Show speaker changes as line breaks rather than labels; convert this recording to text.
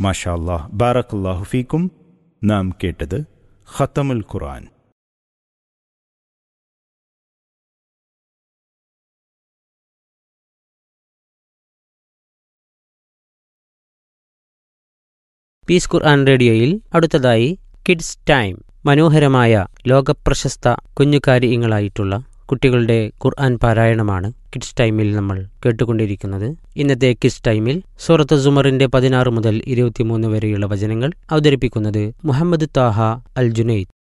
മാഷാ അല്ലാഹ് ബാറക്കല്ലാഹു ഫീക്കും നാം കേട്ടത് ഖത്തമുൽ ഖുർആൻ
പീസ് ഖുർആൻ റേഡിയോയിൽ അടുത്തതായി കിഡ്സ് ടൈം മനോഹരമായ ലോകപ്രശസ്ത കുഞ്ഞുകാര്യങ്ങളായിട്ടുള്ള കുട്ടികളുടെ ഖുർആൻ പാരായണമാണ് കിഡ്സ് ടൈമിൽ നമ്മൾ കേട്ടുകൊണ്ടിരിക്കുന്നത് ഇന്നത്തെ കിഡ്സ് ടൈമിൽ സൂറത്ത് സുമറിന്റെ പതിനാറ് മുതൽ ഇരുപത്തിമൂന്ന് വരെയുള്ള വചനങ്ങൾ അവതരിപ്പിക്കുന്നത് മുഹമ്മദ് താഹ അൽ ജുനൈദ്